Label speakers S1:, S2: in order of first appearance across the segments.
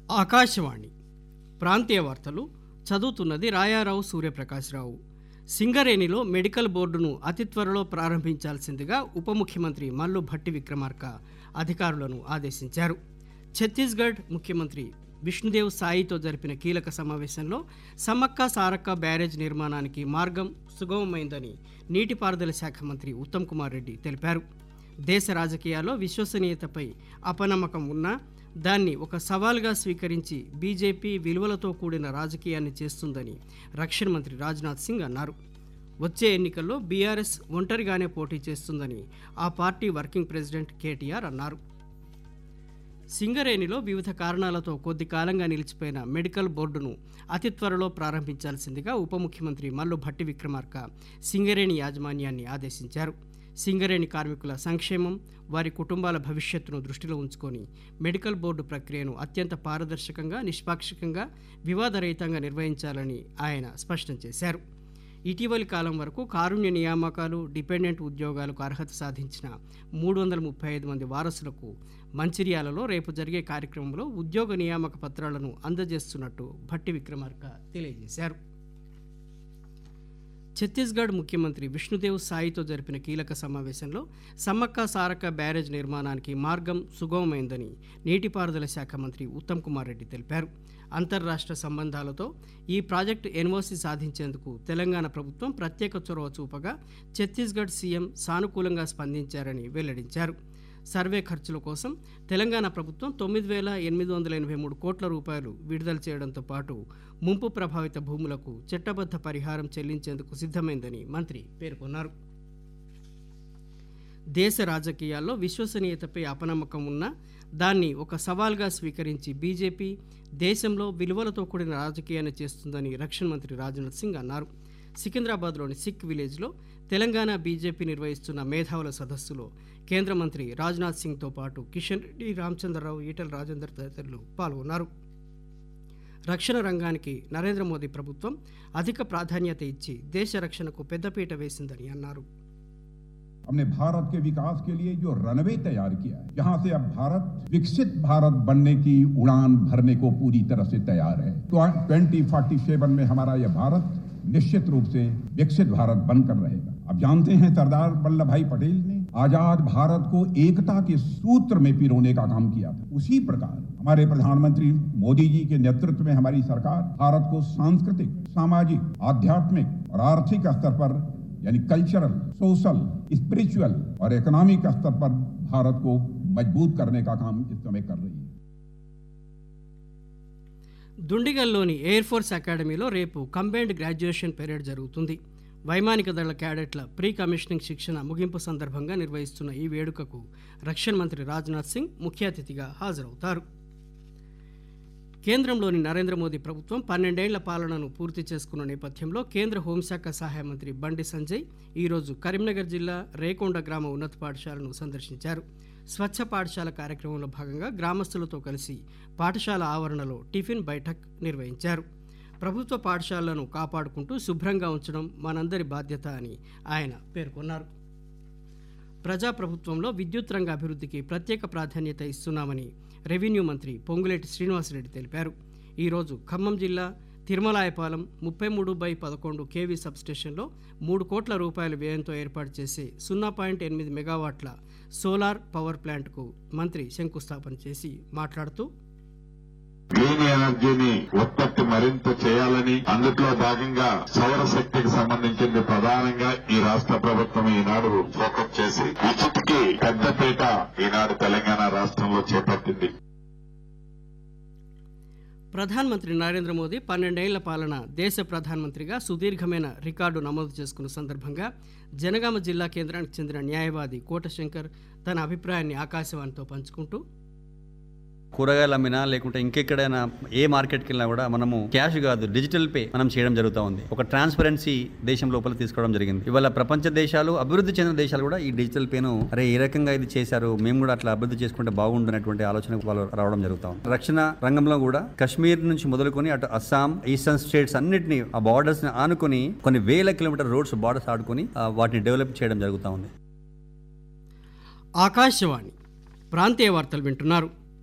S1: ఆకాశవాణి ప్రాంతీయ వార్తలు చదువుతున్నది రాయారావు సూర్యప్రకాశ్రావు సింగరేణిలో మెడికల్ బోర్డును అతి త్వరలో ప్రారంభించాల్సిందిగా ఉప ముఖ్యమంత్రి మల్లు భట్టి విక్రమార్క అధికారులను ఆదేశించారు ఛత్తీస్గఢ్ ముఖ్యమంత్రి విష్ణుదేవ్ సాయితో జరిపిన కీలక సమావేశంలో సమ్మక్క సారక్క బ్యారేజ్ నిర్మాణానికి మార్గం సుగమమైందని నీటిపారుదల శాఖ మంత్రి ఉత్తమ్ కుమార్ రెడ్డి తెలిపారు దేశ రాజకీయాల్లో విశ్వసనీయతపై అపనమ్మకం ఉన్నా దాన్ని ఒక సవాల్గా స్వీకరించి బీజేపీ విలువలతో కూడిన రాజకీయాన్ని చేస్తుందని రక్షణ మంత్రి రాజ్నాథ్ సింగ్ అన్నారు వచ్చే ఎన్నికల్లో బీఆర్ఎస్ ఒంటరిగానే పోటీ చేస్తుందని ఆ పార్టీ వర్కింగ్ ప్రెసిడెంట్ కేటీఆర్ అన్నారు సింగరేణిలో వివిధ కారణాలతో కొద్ది కాలంగా నిలిచిపోయిన మెడికల్ బోర్డును అతి త్వరలో ప్రారంభించాల్సిందిగా ఉప ముఖ్యమంత్రి మల్లు భట్టి విక్రమార్క సింగరేణి యాజమాన్యాన్ని ఆదేశించారు సింగరేణి కార్మికుల సంక్షేమం వారి కుటుంబాల భవిష్యత్తును దృష్టిలో ఉంచుకొని మెడికల్ బోర్డు ప్రక్రియను అత్యంత పారదర్శకంగా నిష్పాక్షికంగా వివాదరహితంగా నిర్వహించాలని ఆయన స్పష్టం చేశారు ఇటీవలి కాలం వరకు కారుణ్య నియామకాలు డిపెండెంట్ ఉద్యోగాలకు అర్హత సాధించిన మూడు వందల ముప్పై ఐదు మంది వారసులకు మంచిర్యాలలో రేపు జరిగే కార్యక్రమంలో ఉద్యోగ నియామక పత్రాలను అందజేస్తున్నట్టు భట్టి విక్రమార్క తెలియజేశారు ఛత్తీస్గఢ్ ముఖ్యమంత్రి విష్ణుదేవ్ సాయితో జరిపిన కీలక సమావేశంలో సమ్మక్క సారక్క బ్యారేజ్ నిర్మాణానికి మార్గం సుగమమైందని నీటిపారుదల శాఖ మంత్రి ఉత్తమ్ కుమార్ రెడ్డి తెలిపారు అంతర్రాష్ట్ర సంబంధాలతో ఈ ప్రాజెక్టు ఎన్ఓసి సాధించేందుకు తెలంగాణ ప్రభుత్వం ప్రత్యేక చొరవ చూపగా ఛత్తీస్గఢ్ సీఎం సానుకూలంగా స్పందించారని వెల్లడించారు సర్వే ఖర్చుల కోసం తెలంగాణ ప్రభుత్వం తొమ్మిది వేల ఎనిమిది వందల ఎనభై మూడు కోట్ల రూపాయలు విడుదల చేయడంతో పాటు ముంపు ప్రభావిత భూములకు చట్టబద్ధ పరిహారం చెల్లించేందుకు సిద్ధమైందని మంత్రి పేర్కొన్నారు దేశ రాజకీయాల్లో విశ్వసనీయతపై అపనమ్మకం ఉన్నా దాన్ని ఒక సవాల్గా స్వీకరించి బీజేపీ దేశంలో విలువలతో కూడిన రాజకీయాన్ని చేస్తుందని రక్షణ మంత్రి రాజ్నాథ్ సింగ్ అన్నారు సికింద్రాబాద్లోని సిక్ విలేజ్లో తెలంగాణ బీజేపీ నిర్వహిస్తున్న మేధావుల సదస్సులో కేంద్ర మంత్రి రాజ్నాథ్ సింగ్తో పాటు కిషన్ రెడ్డి రామచంద్రరావు ఈటల రాజేందర్ తదితరులు పాల్గొన్నారు రక్షణ రంగానికి నరేంద్ర మోదీ ప్రభుత్వం అధిక ప్రాధాన్యత ఇచ్చి దేశ రక్షణకు పెద్దపీట వేసిందని అన్నారు
S2: हमने भारत के विकास के लिए जो रनवे तैयार किया है जहां से अब भारत विकसित भारत बनने की उड़ान भरने को पूरी तरह से तैयार है तो ट्वेंटी फोर्टी सेवन में हमारा यह भारत निश्चित रूप से विकसित भारत बनकर रहेगा अब जानते हैं सरदार वल्लभ भाई पटेल ने आजाद भारत को एकता के सूत्र में पिरोने का काम किया था उसी प्रकार हमारे प्रधानमंत्री मोदी जी के नेतृत्व में हमारी सरकार भारत को सांस्कृतिक सामाजिक आध्यात्मिक और आर्थिक स्तर पर यानी कल्चरल सोशल स्पिरिचुअल और इकोनॉमिक स्तर पर भारत को मजबूत करने का काम इस समय कर रही है
S1: దుండిగల్లోని ఎయిర్ ఫోర్స్ అకాడమీలో రేపు కంబైన్డ్ గ్రాడ్యుయేషన్ పెరేడ్ జరుగుతుంది వైమానిక దళ క్యాడెట్ల ప్రీ కమిషనింగ్ శిక్షణ ముగింపు సందర్భంగా నిర్వహిస్తున్న ఈ వేడుకకు రక్షణ మంత్రి రాజ్నాథ్ సింగ్ ముఖ్య అతిథిగా హాజరవుతారు కేంద్రంలోని నరేంద్ర మోదీ ప్రభుత్వం పన్నెండేళ్ల పాలనను పూర్తి చేసుకున్న నేపథ్యంలో కేంద్ర హోంశాఖ సహాయ మంత్రి బండి సంజయ్ ఈరోజు కరీంనగర్ జిల్లా రేకొండ గ్రామ ఉన్నత పాఠశాలను సందర్శించారు స్వచ్ఛ పాఠశాల కార్యక్రమంలో భాగంగా గ్రామస్తులతో కలిసి పాఠశాల ఆవరణలో టిఫిన్ బైఠక్ నిర్వహించారు ప్రభుత్వ పాఠశాలలను కాపాడుకుంటూ శుభ్రంగా ఉంచడం మనందరి బాధ్యత అని ఆయన పేర్కొన్నారు ప్రజాప్రభుత్వంలో విద్యుత్ రంగ అభివృద్ధికి ప్రత్యేక ప్రాధాన్యత ఇస్తున్నామని రెవెన్యూ మంత్రి పొంగులేటి శ్రీనివాసరెడ్డి తెలిపారు ఈరోజు ఖమ్మం జిల్లా తిరుమలాయపాలెం ముప్పై మూడు బై పదకొండు కేవీ సబ్స్టేషన్లో మూడు కోట్ల రూపాయల వ్యయంతో ఏర్పాటు చేసే సున్నా పాయింట్ ఎనిమిది మెగావాట్ల సోలార్ పవర్ ప్లాంట్కు మంత్రి శంకుస్థాపన చేసి మాట్లాడుతూ
S3: క్లీన్ ఎనర్జీని ఉత్పత్తి మరింత చేయాలని అందులో భాగంగా సౌర శక్తికి సంబంధించింది ప్రధానంగా ఈ రాష్ట్ర ప్రభుత్వం ఈనాడు ఫోకస్ చేసి విద్యుత్కి పెద్దపీట ఈనాడు తెలంగాణ రాష్ట్రంలో చేపట్టింది
S1: ప్రధానమంత్రి నరేంద్ర మోదీ పన్నెండేళ్ల పాలన దేశ ప్రధానమంత్రిగా సుదీర్ఘమైన రికార్డు నమోదు చేసుకున్న సందర్భంగా జనగామ జిల్లా కేంద్రానికి చెందిన న్యాయవాది కోటశంకర్ తన అభిప్రాయాన్ని ఆకాశవాణితో పంచుకుంటూ
S4: కూరగాయలు అమ్మినా లేకుంటే ఇంకెక్కడైనా ఏ మార్కెట్కి వెళ్ళినా కూడా మనము క్యాష్ కాదు డిజిటల్ పే మనం చేయడం జరుగుతూ ఉంది ఒక ట్రాన్స్పరెన్సీ దేశం లోపల తీసుకోవడం జరిగింది ఇవాళ ప్రపంచ దేశాలు అభివృద్ధి చెందిన దేశాలు కూడా ఈ డిజిటల్ పేను అరే ఏ రకంగా ఇది చేశారు మేము కూడా అట్లా అభివృద్ధి చేసుకుంటే బాగుండనటువంటి ఆలోచన వాళ్ళు రావడం జరుగుతా ఉంది రక్షణ రంగంలో కూడా కశ్మీర్ నుంచి మొదలుకొని అటు అస్సాం ఈస్టర్న్ స్టేట్స్ అన్నిటిని ఆ బార్డర్స్ ని ఆనుకొని కొన్ని వేల కిలోమీటర్ రోడ్స్ బార్డర్స్ ఆడుకొని ఆ, వాటిని డెవలప్ చేయడం జరుగుతూ ఉంది
S1: ఆకాశవాణి ప్రాంతీయ వార్తలు వింటున్నారు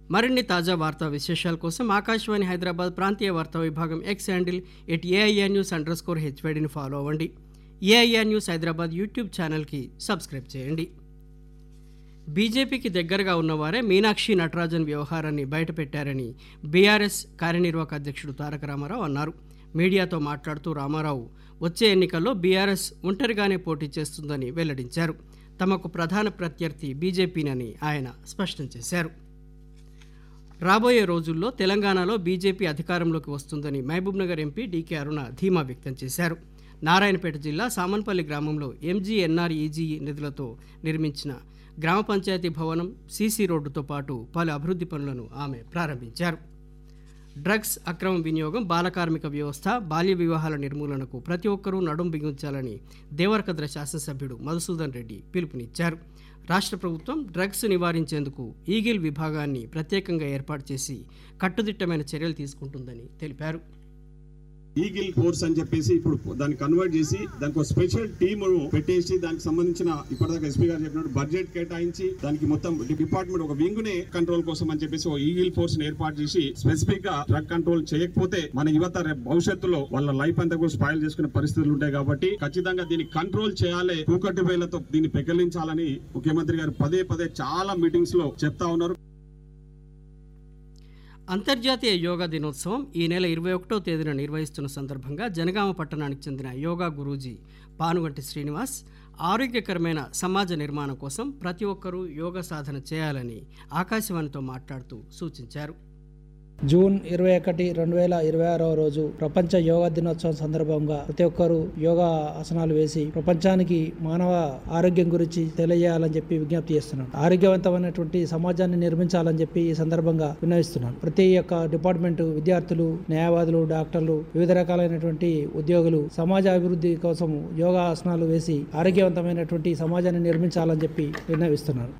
S1: మరిన్ని తాజా వార్తా విశేషాల కోసం ఆకాశవాణి హైదరాబాద్ ప్రాంతీయ వార్తా విభాగం X handle at AIR news underscore హెచ్వైడిని ఫాలో అవ్వండి ఏఐఆర్ న్యూస్ హైదరాబాద్ యూట్యూబ్ ఛానల్కి సబ్స్క్రైబ్ చేయండి బీజేపీకి దగ్గరగా ఉన్నవారే మీనాక్షి నటరాజన్ వ్యవహారాన్ని బయటపెట్టారని బీఆర్ఎస్ కార్యనిర్వాహక అధ్యక్షుడు తారక రామారావు అన్నారు మీడియాతో మాట్లాడుతూ రామారావు వచ్చే ఎన్నికల్లో బీఆర్ఎస్ ఒంటరిగానే పోటీ చేస్తుందని వెల్లడించారు తమకు ప్రధాన ప్రత్యర్థి బీజేపీనని ఆయన స్పష్టం చేశారు రాబోయే రోజుల్లో తెలంగాణలో బీజేపీ అధికారంలోకి వస్తుందని మహబూబ్నగర్ ఎంపీ డీకే అరుణ ధీమా వ్యక్తం చేశారు నారాయణపేట జిల్లా సామన్పల్లి గ్రామంలో ఎంజీఎన్ఆర్ఈజీ నిధులతో నిర్మించిన గ్రామ పంచాయతీ భవనం సీసీ రోడ్డుతో పాటు పలు అభివృద్ధి పనులను ఆమె ప్రారంభించారు డ్రగ్స్ అక్రమ వినియోగం బాలకార్మిక వ్యవస్థ బాల్య వివాహాల నిర్మూలనకు ప్రతి ఒక్కరూ నడుం బిగించాలని దేవరకద్ర శాసనసభ్యుడు మధుసూదన్ రెడ్డి పిలుపునిచ్చారు రాష్ట్ర ప్రభుత్వం డ్రగ్స్ నివారించేందుకు ఈగిల్ విభాగాన్ని ప్రత్యేకంగా ఏర్పాటు చేసి కట్టుదిట్టమైన చర్యలు తీసుకుంటుందని తెలిపారు
S5: ఈగిల్ ఫోర్స్ అని చెప్పేసి ఇప్పుడు దాన్ని కన్వర్ట్ చేసి దానికి ఒక స్పెషల్ టీమ్ పెట్టేసి దానికి సంబంధించిన ఇప్పటిదాకా ఎస్పీ గారు చెప్పినట్టు బడ్జెట్ కేటాయించి దానికి మొత్తం డిపార్ట్మెంట్ ఒక వింగ్ నే కంట్రోల్ కోసం అని చెప్పేసి ఒక ఈగిల్ ఫోర్స్ ని ఏర్పాటు చేసి స్పెసిఫిక్ గా డ్రగ్ కంట్రోల్ చేయకపోతే మన యువత రేపు భవిష్యత్తులో వాళ్ళ లైఫ్ అంతా కూడా స్పాయిల్ చేసుకునే పరిస్థితులు ఉంటాయి కాబట్టి ఖచ్చితంగా దీన్ని కంట్రోల్ చేయాలి కూకట్టు వేలతో దీన్ని పెకలించాలని ముఖ్యమంత్రి గారు పదే పదే చాలా మీటింగ్స్ లో చెప్తా ఉన్నారు
S1: అంతర్జాతీయ యోగా దినోత్సవం ఈ నెల ఇరవై ఒకటో తేదీన నిర్వహిస్తున్న సందర్భంగా జనగామ పట్టణానికి చెందిన యోగా గురూజీ పానుగంటి శ్రీనివాస్ ఆరోగ్యకరమైన సమాజ నిర్మాణం కోసం ప్రతి ఒక్కరూ యోగా సాధన చేయాలని ఆకాశవాణితో మాట్లాడుతూ సూచించారు
S6: జూన్ ఇరవై ఒకటి రెండు వేల ఇరవై ఆరవ రోజు ప్రపంచ యోగా దినోత్సవం సందర్భంగా ప్రతి ఒక్కరూ యోగా ఆసనాలు వేసి ప్రపంచానికి మానవ ఆరోగ్యం గురించి తెలియజేయాలని చెప్పి విజ్ఞప్తి చేస్తున్నాను ఆరోగ్యవంతమైనటువంటి సమాజాన్ని నిర్మించాలని చెప్పి ఈ సందర్భంగా విన్నవిస్తున్నాను ప్రతి ఒక్క డిపార్ట్మెంట్ విద్యార్థులు న్యాయవాదులు డాక్టర్లు వివిధ రకాలైనటువంటి ఉద్యోగులు సమాజ అభివృద్ధి కోసం యోగా ఆసనాలు వేసి ఆరోగ్యవంతమైనటువంటి సమాజాన్ని నిర్మించాలని చెప్పి విన్నవిస్తున్నాను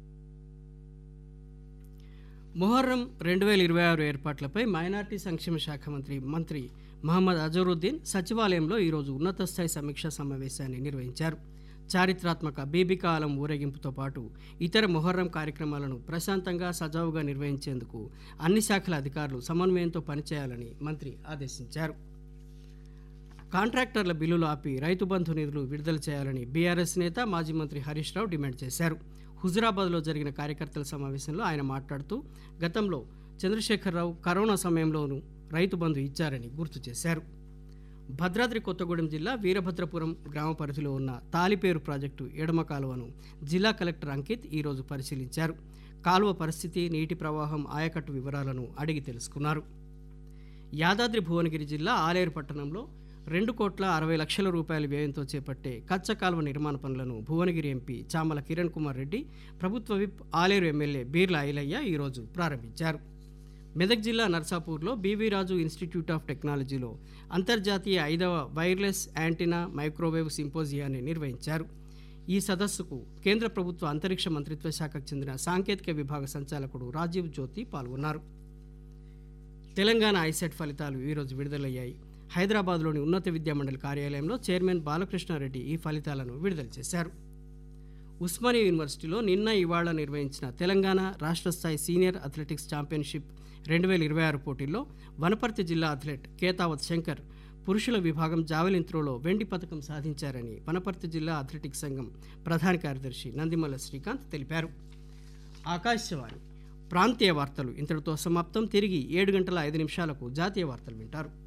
S1: మొహర్రం రెండు వేల ఇరవై ఆరు ఏర్పాట్లపై మైనార్టీ సంక్షేమ శాఖ మంత్రి మంత్రి మహమ్మద్ అజరుద్దీన్ సచివాలయంలో ఈరోజు ఉన్నత స్థాయి సమీక్షా సమావేశాన్ని నిర్వహించారు చారిత్రాత్మక బీబికా ఆలం ఊరేగింపుతో పాటు ఇతర మొహర్రం కార్యక్రమాలను ప్రశాంతంగా సజావుగా నిర్వహించేందుకు అన్ని శాఖల అధికారులు సమన్వయంతో పనిచేయాలని మంత్రి ఆదేశించారు కాంట్రాక్టర్ల బిల్లులు ఆపి రైతు బంధు నిధులు విడుదల చేయాలని బీఆర్ఎస్ నేత మాజీ మంత్రి హరీష్ రావు డిమాండ్ చేశారు హుజురాబాద్లో జరిగిన కార్యకర్తల సమావేశంలో ఆయన మాట్లాడుతూ గతంలో చంద్రశేఖరరావు కరోనా సమయంలోనూ రైతు బంధు ఇచ్చారని గుర్తు చేశారు భద్రాద్రి కొత్తగూడెం జిల్లా వీరభద్రపురం గ్రామ పరిధిలో ఉన్న తాలిపేరు ప్రాజెక్టు ఎడమ కాలువను జిల్లా కలెక్టర్ అంకిత్ ఈరోజు పరిశీలించారు కాలువ పరిస్థితి నీటి ప్రవాహం ఆయకట్టు వివరాలను అడిగి తెలుసుకున్నారు యాదాద్రి భువనగిరి జిల్లా ఆలేరు పట్టణంలో రెండు కోట్ల అరవై లక్షల రూపాయల వ్యయంతో చేపట్టే కచ్చ కాలువ నిర్మాణ పనులను భువనగిరి ఎంపీ చామల కిరణ్ కుమార్ రెడ్డి ప్రభుత్వ విప్ ఆలేరు ఎమ్మెల్యే బీర్ల ఐలయ్య ఈరోజు ప్రారంభించారు మెదక్ జిల్లా నర్సాపూర్లో బీవీ రాజు ఇన్స్టిట్యూట్ ఆఫ్ టెక్నాలజీలో అంతర్జాతీయ ఐదవ వైర్లెస్ యాంటీనా మైక్రోవేవ్ సింపోజియాన్ని నిర్వహించారు ఈ సదస్సుకు కేంద్ర ప్రభుత్వ అంతరిక్ష మంత్రిత్వ శాఖకు చెందిన సాంకేతిక విభాగ సంచాలకుడు రాజీవ్ జ్యోతి పాల్గొన్నారు తెలంగాణ ఐసెట్ ఫలితాలు ఈరోజు విడుదలయ్యాయి హైదరాబాద్లోని ఉన్నత విద్యామండలి కార్యాలయంలో చైర్మన్ బాలకృష్ణారెడ్డి ఈ ఫలితాలను విడుదల చేశారు ఉస్మానియా యూనివర్సిటీలో నిన్న ఇవాళ నిర్వహించిన తెలంగాణ రాష్ట్ర స్థాయి సీనియర్ అథ్లెటిక్స్ ఛాంపియన్షిప్ రెండు వేల ఇరవై ఆరు పోటీల్లో వనపర్తి జిల్లా అథ్లెట్ కేతావత్ శంకర్ పురుషుల విభాగం జావెలిన్ త్రోలో వెండి పథకం సాధించారని వనపర్తి జిల్లా అథ్లెటిక్స్ సంఘం ప్రధాన కార్యదర్శి నందిమల్ల శ్రీకాంత్ తెలిపారు ఆకాశవాణి ప్రాంతీయ వార్తలు ఇంతటితో సమాప్తం తిరిగి ఏడు గంటల ఐదు నిమిషాలకు జాతీయ వార్తలు వింటారు